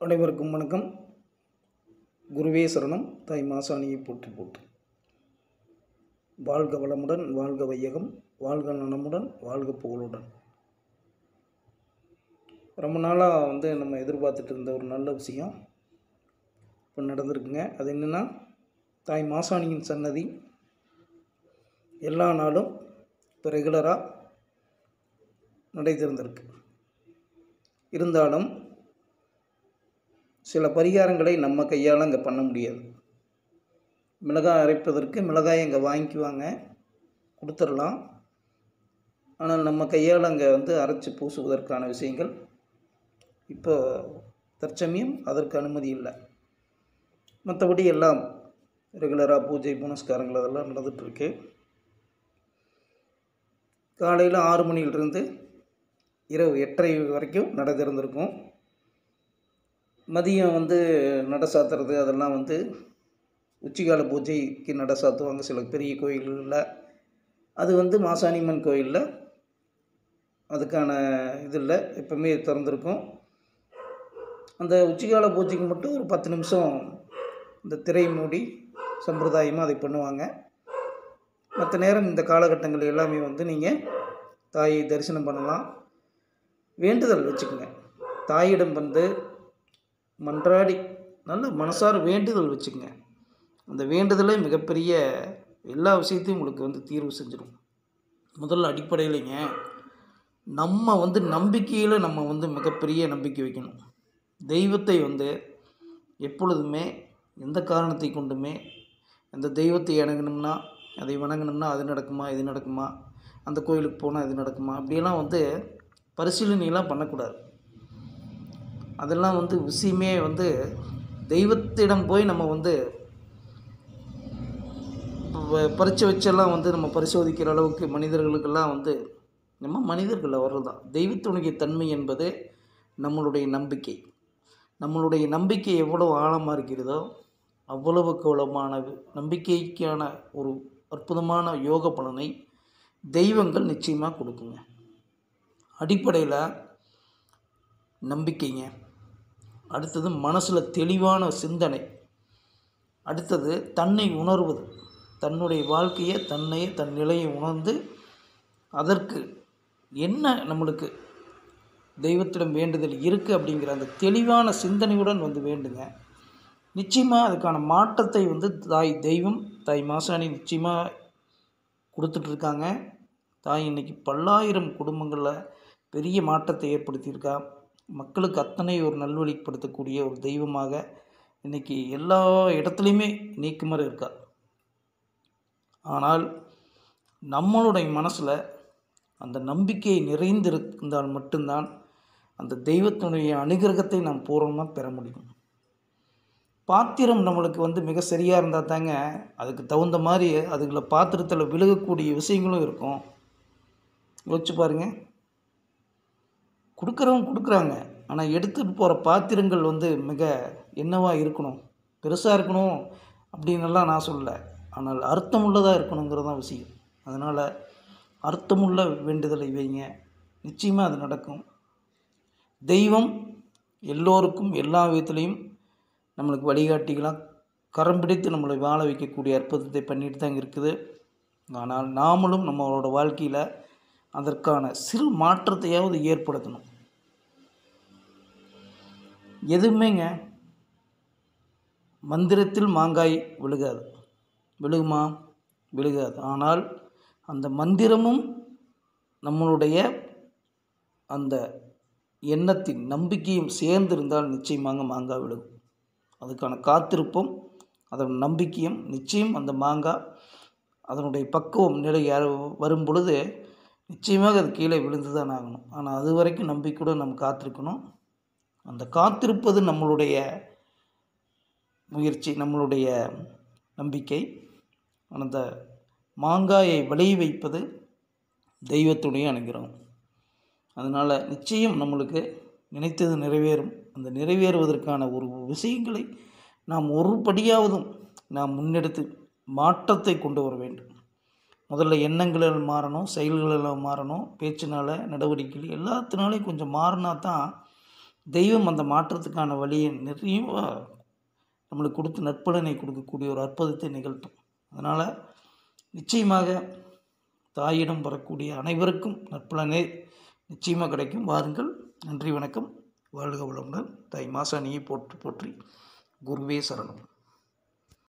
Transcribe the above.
அனைவருக்கும் வணக்கம் குருவே சரணம் தாய் மாசாணியை போற்றி போற்றி வாழ்க வளமுடன் வாழ்க வையகம் வாழ்க நலமுடன் வாழ்க புகழுடன் ரொம்ப நாளாக வந்து நம்ம எதிர்பார்த்துட்டு இருந்த ஒரு நல்ல விஷயம் இப்போ நடந்திருக்குங்க அது என்னென்னா தாய் மாசாணியின் சன்னதி எல்லா நாளும் இப்போ ரெகுலராக நடை திறந்திருக்கு இருந்தாலும் சில பரிகாரங்களை நம்ம கையால் அங்கே பண்ண முடியாது மிளகாய் அரைப்பதற்கு மிளகாய் அங்கே வாங்கிக்குவாங்க கொடுத்துடலாம் ஆனால் நம்ம கையால் அங்கே வந்து அரைச்சி பூசுவதற்கான விஷயங்கள் இப்போ தற்சமயம் அதற்கு அனுமதி இல்லை மற்றபடி எல்லாம் ரெகுலராக பூஜை புனஸ்காரங்கள் அதெல்லாம் நடந்துகிட்ருக்கு காலையில் ஆறு மணியிலிருந்து இரவு எட்டரை வரைக்கும் நடை திறந்திருக்கும் மதியம் வந்து நட சாத்துறது அதெல்லாம் வந்து உச்சிகால பூஜைக்கு நட சாத்துவாங்க சில பெரிய கோயில்களில் அது வந்து மாசாணியம்மன் கோயிலில் அதுக்கான இது இல்லை எப்பவுமே திறந்திருக்கும் அந்த உச்சிகால பூஜைக்கு மட்டும் ஒரு பத்து நிமிஷம் இந்த திரை மூடி சம்பிரதாயமாக அதை பண்ணுவாங்க மற்ற நேரம் இந்த காலகட்டங்கள் எல்லாமே வந்து நீங்கள் தாயை தரிசனம் பண்ணலாம் வேண்டுதல் வச்சுக்கோங்க தாயிடம் வந்து மன்றாடி நல்ல மனசார வேண்டுதல் வச்சுக்கோங்க அந்த வேண்டுதலே மிகப்பெரிய எல்லா விஷயத்தையும் உங்களுக்கு வந்து தீர்வு செஞ்சிடும் முதல்ல அடிப்படையிலைங்க நம்ம வந்து நம்பிக்கையில் நம்ம வந்து மிகப்பெரிய நம்பிக்கை வைக்கணும் தெய்வத்தை வந்து எப்பொழுதுமே எந்த காரணத்தை கொண்டுமே அந்த தெய்வத்தை இணங்கணும்னா அதை வணங்கணும்னா அது நடக்குமா இது நடக்குமா அந்த கோயிலுக்கு போனால் இது நடக்குமா அப்படியெல்லாம் வந்து பரிசீலனையெல்லாம் பண்ணக்கூடாது அதெல்லாம் வந்து விஷயமே வந்து தெய்வத்திடம் போய் நம்ம வந்து பறித்து வச்செல்லாம் வந்து நம்ம பரிசோதிக்கிற அளவுக்கு மனிதர்களுக்கெல்லாம் வந்து நம்ம மனிதர்கள் அவர்கள் தான் தெய்வத்துடைய தன்மை என்பது நம்மளுடைய நம்பிக்கை நம்மளுடைய நம்பிக்கை எவ்வளவு ஆழமாக இருக்கிறதோ அவ்வளவுக்கு அவ்வளவான நம்பிக்கைக்கான ஒரு அற்புதமான யோக பலனை தெய்வங்கள் நிச்சயமாக கொடுக்குங்க அடிப்படையில் நம்பிக்கைங்க அடுத்தது மனசில் தெளிவான சிந்தனை அடுத்தது தன்னை உணர்வது தன்னுடைய வாழ்க்கையை தன்னையே தன் நிலையை உணர்ந்து அதற்கு என்ன நம்மளுக்கு தெய்வத்திடம் வேண்டுதல் இருக்குது அப்படிங்கிற அந்த தெளிவான சிந்தனையுடன் வந்து வேண்டுங்க நிச்சயமாக அதுக்கான மாற்றத்தை வந்து தாய் தெய்வம் தாய் மாசாணி நிச்சயமாக கொடுத்துட்ருக்காங்க தாய் இன்றைக்கி பல்லாயிரம் குடும்பங்களில் பெரிய மாற்றத்தை ஏற்படுத்தியிருக்கா மக்களுக்கு அத்தனை ஒரு நல்வழிப்படுத்தக்கூடிய ஒரு தெய்வமாக இன்றைக்கி எல்லா இடத்துலையுமே நீக்குமறை இருக்கா ஆனால் நம்மளுடைய மனசில் அந்த நம்பிக்கை நிறைந்திருந்தால் மட்டும்தான் அந்த தெய்வத்தினுடைய அனுகிரகத்தை நாம் பூர்வமாக பெற முடியும் பாத்திரம் நம்மளுக்கு வந்து மிக சரியாக இருந்தால் தாங்க அதுக்கு தகுந்த மாதிரி அதுக்குள்ள பாத்திரத்தில் விழுகக்கூடிய விஷயங்களும் இருக்கும் யோசிச்சு பாருங்கள் கொடுக்குறவங்க கொடுக்குறாங்க ஆனால் எடுத்துகிட்டு போகிற பாத்திரங்கள் வந்து மிக என்னவாக இருக்கணும் பெருசாக இருக்கணும் அப்படின்னெல்லாம் நான் சொல்லலை ஆனால் அர்த்தமுள்ளதாக இருக்கணுங்கிறது தான் விஷயம் அதனால் அர்த்தமுள்ள வேண்டுதலை வைங்க நிச்சயமாக அது நடக்கும் தெய்வம் எல்லோருக்கும் எல்லா விதத்துலேயும் நம்மளுக்கு வழிகாட்டிகளாக கரம் பிடித்து நம்மளை வாழ வைக்கக்கூடிய அற்புதத்தை பண்ணிட்டு தான் இருக்குது ஆனால் நாமளும் நம்மளோட வாழ்க்கையில் அதற்கான சிறு மாற்றத்தையாவது ஏற்படுத்தணும் எதுவுமேங்க மந்திரத்தில் மாங்காய் விழுகாது விழுகுமா விழுகாது ஆனால் அந்த மந்திரமும் நம்மளுடைய அந்த எண்ணத்தின் நம்பிக்கையும் சேர்ந்திருந்தால் நிச்சயமாக மாங்காய் விழுகும் அதுக்கான காத்திருப்பும் அதன் நம்பிக்கையும் நிச்சயம் அந்த மாங்காய் அதனுடைய பக்குவம் நிலை வரும் பொழுது நிச்சயமாக அது கீழே விழுந்து தான் ஆகணும் ஆனால் அது வரைக்கும் நம்பிக்கையுடன் நம்ம காத்திருக்கணும் அந்த காத்திருப்பது நம்மளுடைய முயற்சி நம்மளுடைய நம்பிக்கை அந்த மாங்காயை விளைய வைப்பது தெய்வத்துடைய அனுகிரகம் அதனால் நிச்சயம் நம்மளுக்கு நினைத்தது நிறைவேறும் அந்த நிறைவேறுவதற்கான ஒரு விஷயங்களை நாம் ஒரு படியாவதும் நாம் முன்னெடுத்து மாற்றத்தை கொண்டு வர வேண்டும் முதல்ல எண்ணங்களில் மாறணும் செயல்களில் மாறணும் பேச்சினால் நடவடிக்கைகள் எல்லாத்தினாலையும் கொஞ்சம் மாறினா தான் தெய்வம் அந்த மாற்றத்துக்கான வழியை நிறைய நம்மளுக்கு கொடுத்து நற்பலனை கொடுக்கக்கூடிய ஒரு அற்புதத்தை நிகழ்த்தும் அதனால் நிச்சயமாக தாயிடம் வரக்கூடிய அனைவருக்கும் நற்பலனே நிச்சயமாக கிடைக்கும் வாருங்கள் நன்றி வணக்கம் வாழ்க வளமுடன் தாய் மாசாணியை போற்றி போற்றி குருவே சரணம்